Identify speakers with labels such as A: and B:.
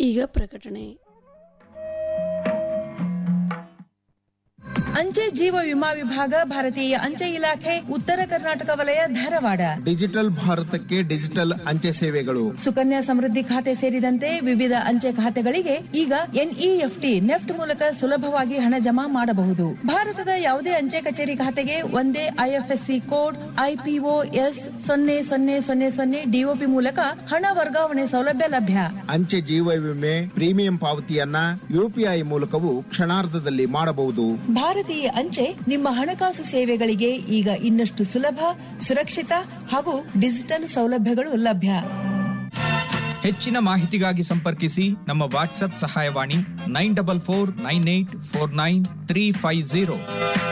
A: ಈಗ ಪ್ರಕಟಣೆ
B: ಅಂಚೆ ಜೀವ ವಿಮಾ ವಿಭಾಗ ಭಾರತೀಯ ಅಂಚೆ ಇಲಾಖೆ ಉತ್ತರ ಕರ್ನಾಟಕ ವಲಯ ಧಾರವಾಡ
C: ಡಿಜಿಟಲ್ ಭಾರತಕ್ಕೆ ಡಿಜಿಟಲ್ ಅಂಚೆ ಸೇವೆಗಳು
B: ಸುಕನ್ಯಾ ಸಮೃದ್ಧಿ ಖಾತೆ ಸೇರಿದಂತೆ ವಿವಿಧ ಅಂಚೆ ಖಾತೆಗಳಿಗೆ ಈಗ ಎನ್ಇಎಫ್ಟಿ ನೆಫ್ಟ್ ಮೂಲಕ ಸುಲಭವಾಗಿ ಹಣ ಜಮಾ ಮಾಡಬಹುದು ಭಾರತದ ಯಾವುದೇ ಅಂಚೆ ಕಚೇರಿ ಖಾತೆಗೆ ಒಂದೇ ಐಎಫ್ಎಸ್ಸಿ ಕೋಡ್ ಐಪಿಒ ಎಸ್ ಸೊನ್ನೆ ಸೊನ್ನೆ ಸೊನ್ನೆ ಸೊನ್ನೆ ಡಿಒಪಿ ಮೂಲಕ ಹಣ ವರ್ಗಾವಣೆ ಸೌಲಭ್ಯ ಲಭ್ಯ
C: ಅಂಚೆ ಜೀವ ವಿಮೆ ಪ್ರೀಮಿಯಂ ಪಾವತಿಯನ್ನ ಯುಪಿಐ ಮೂಲಕವೂ ಕ್ಷಣಾರ್ಧದಲ್ಲಿ ಮಾಡಬಹುದು
B: ಭಾರತೀಯ ಅಂಚೆ ನಿಮ್ಮ ಹಣಕಾಸು ಸೇವೆಗಳಿಗೆ ಈಗ ಇನ್ನಷ್ಟು ಸುಲಭ ಸುರಕ್ಷಿತ ಹಾಗೂ ಡಿಜಿಟಲ್ ಸೌಲಭ್ಯಗಳು ಲಭ್ಯ
D: ಹೆಚ್ಚಿನ ಮಾಹಿತಿಗಾಗಿ ಸಂಪರ್ಕಿಸಿ ನಮ್ಮ ವಾಟ್ಸ್ಆಪ್ ಸಹಾಯವಾಣಿ nine double four nine eight four nine three five zero